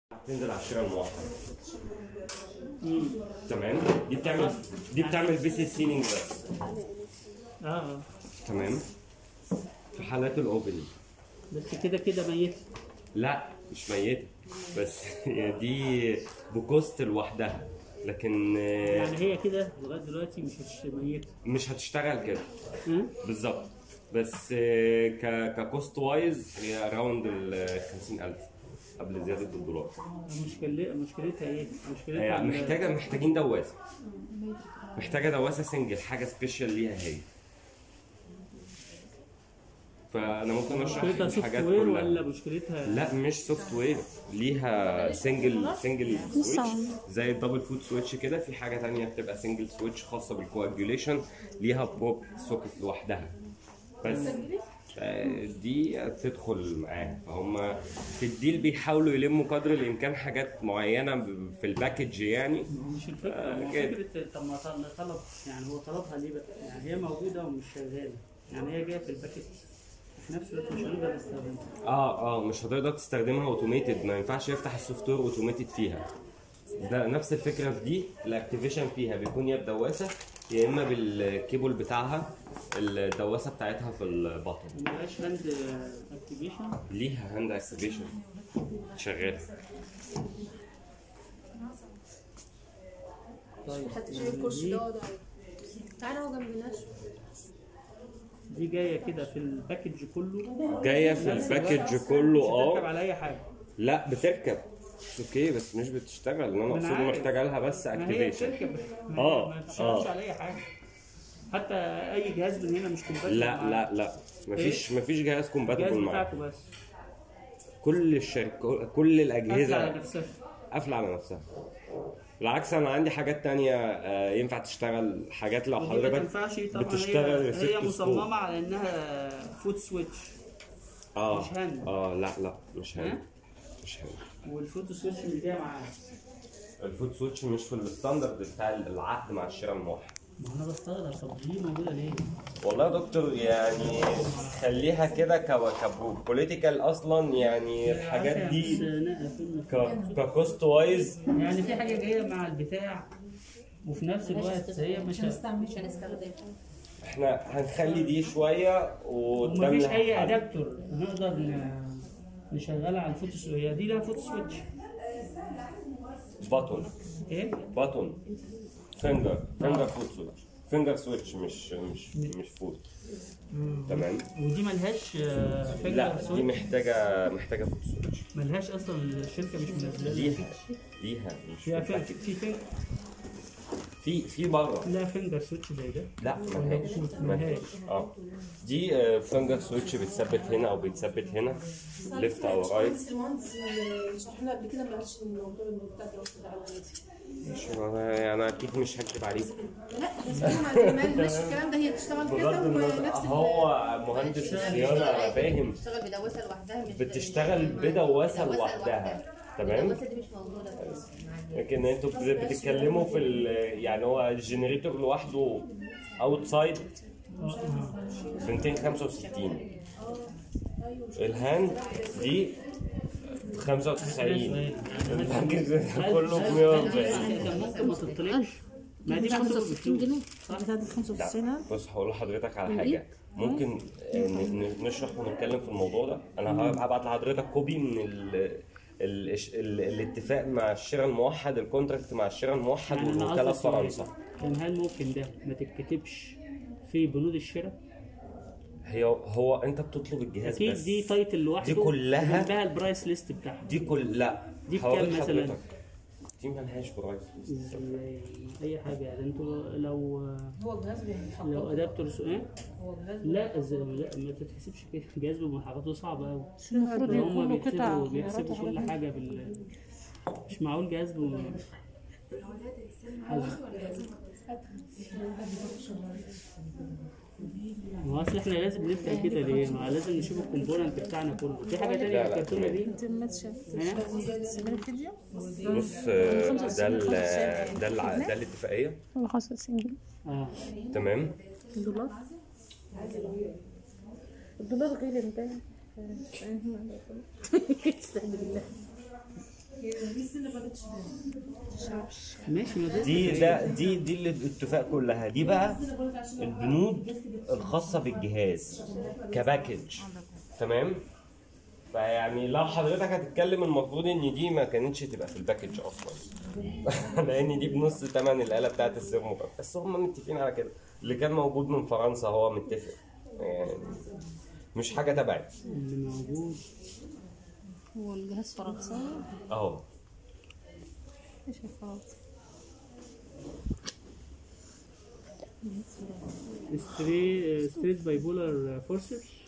تنزل على الشارع الموحد مم. تمام دي بتعمل دي بتعمل بي سي سيلينج بس اه اه تمام في حالات الاوبن بس كده كده ميت لا مش ميته بس هي دي بكوست لوحدها لكن آه، يعني هي كده لغايه دلوقتي مش هتش- ميته مش هتشتغل كده ها؟ بالظبط بس آه، ك ككوست وايز هي اراوند ال 50000 قبل زياده الدولار مشكلة مشكلتها ايه؟ مشكلتها هي ال- محتاجه محتاجين دواسه محتاجه دواسه سنجل حاجه سبيشال ليها هي فانا ممكن اشرح مشكلتها سوفت الحاجات وير كلها ولا مشكلتها لا مش سوفت وير ليها سنجل سنجل سويتش زي الدبل فوت سويتش كده في حاجه تانية بتبقى سنجل سويتش خاصه بالكواجوليشن ليها بروب سوكت لوحدها بس آه، دي بتدخل معاها فهم في الديل بيحاولوا يلموا قدر الامكان حاجات معينه ب- في الباكج يعني مش الفكرة آه، ما هو كده. فكرة طب ما طل- طلب يعني هو طلبها ليه بقى؟ يعني هي موجودة ومش شغالة يعني هي جاية في الباكت في نفس الوقت مش هنقدر نستخدمها اه اه مش هتقدر تستخدمها اوتوميتد ما ينفعش يفتح السوفت وير اوتوميتد فيها ده نفس الفكره في دي الاكتيفيشن فيها بيكون يا بدواسه يا اما بالكيبل بتاعها الدواسه بتاعتها في البطن وملهاش هاند اكتيفيشن ليها هاند اكتيفيشن شغاله طيب حتى شايف الكرسي ده اقعد عليه تعالى هو جنب الناس دي جاية كده في الباكج كله جايه في نفس الباكج الوقت كله مش هتركب اه على أي حاجة لا بتركب اوكي بس مش بتشتغل ان انا ما أنا اقصد عارف. محتاجه لها بس ما هي اكتيفيشن بتركب ما آه، هي ما بتشتغلش آه. على أي حاجة حتى أي جهاز من هنا مش كومباتبل لا لا لا مفيش مفيش جهاز الجهاز كومباتبل معاه بتاعته بس كل الشركات كل قافلة الاجهزه على نفسها قافله على نفسها بالعكس انا عندي حاجات تانية آه، ينفع تشتغل حاجات لو ودي ما حضرتك تنفعش طبعا بتشتغل هي, ست هي سكوب. مصممة على إنها فوت سويتش اه مش هاند. اه لا لا مش هاند ها؟ مش هاند والفوت سويتش مش جاية معاها الفوت سويتش مش في الستاندرد بتاع العقد مع الشراء الموحد ما أنا بستغرب طب دي موجودة ليه؟ والله يا دكتور يعني خليها كده كبوليتيكال اصلا يعني الحاجات دي ك- ككوست وايز يعني في حاجة جاية مع البتاع وفي نفس الوقت هي مش مش هنستخدمها احنا هنخلي دي شويه ومفيش وقدامنا أي حل. أدابتور نقدر ن- نشغلها على الفوت سويتش هي دي لها فوت سويتش باتون إيه؟ باتون فينجر فينجر فوت سويتش فينجر سويتش مش مش مش فوت تمام ودي ملهاش آه، فينجر لا دي سويتش محتاجه محتاجه فوت سويتش ملهاش أصلا الشركة مش منزلة ليها ليها مش فيها في في في فين- في في بره لا فينجر سويتش زي ده لا ملهاش ملهاش اه دي آه، فينجر سويتش بيتثبت هنا او بيتثبت هنا ليفت او رايت بس المهندس اللي شرح لنا قبل كده ما قالش الموضوع بتاع الدراسه ده على النادي مش انا اكيد مش هكذب عليكم لا بس هي مع الكمال ماشي الكلام ده هي بتشتغل بغض كذا النظر ونفس ال- هو مهندس الصيانه انا فاهم بتشتغل بدواسه لوحدها مش بتشتغل بدواسه لوحدها تمام الدواسه دي مش موجوده في لكن انتوا بت- بتتكلموا في ال يعني هو الجنريتور لوحده اوتسايد ب 265 الهاند دي 95 الباكج كله ب 140 كان ممكن ما تطلبش ما دي 65 جنيه صح؟ بتاعت ال 95 ها؟ بص هقول لحضرتك على حاجه ممكن آه، ن- ن- نشرح ونتكلم في الموضوع ده انا هبعت لحضرتك كوبي من ال ال ال الاتفاق مع الشراء الموحد الكونتراكت مع الشراء الموحد يعني أنا والوكاله قصدي في فرنسا كان هل ممكن ده ما تتكتبش في بنود الشراء؟ هي هو انت بتطلب الجهاز اكيد بس دي تايتل لوحده دي كلها- وجنبها البرايس ليست بتاعها دي كل لا دي هوري بكام مثلا؟ لحضرتك. دي ملهاش برايس ازاي اي حاجه يعني انتوا لو هو الجهاز بيتحط لو ادابتورز ايه هو الجهاز لا ازاي لا ما تتحسبش كده جهاز بمحطاته صعبه قوي المفروض هم يكون له قطع بيحسبوا بيحسبوا كل حاجه بال مش معقول جهاز بم... ما هو اصل احنا لازم نبدا كده ليه؟ ما لازم نشوف الكومبوننت بتاعنا كله في حاجه تانية لا، في لا، الكرتونه دي انت ما تشوف ها؟ تعملي فيديو بص آه، ده ال ده ال ده الاتفاقيه ولا 95 جنيه اه تمام دولار الدولار غير انت استهدى بالله ماشي ما ده دي ده دي دي اللي الاتفاق كلها دي بقى البنود الخاصه بالجهاز كباكج تمام فيعني لو حضرتك هتتكلم المفروض ان دي ما كانتش تبقى في الباكج اصلا لان دي بنص ثمن الاله بتاعت السيرمو بس هم متفقين على كده اللي كان موجود من فرنسا هو متفق يعني مش حاجه تبعي اللي موجود هو الجهاز فرنساوي اهو ايش الفرنسي ستري ستريت بايبولار فورسز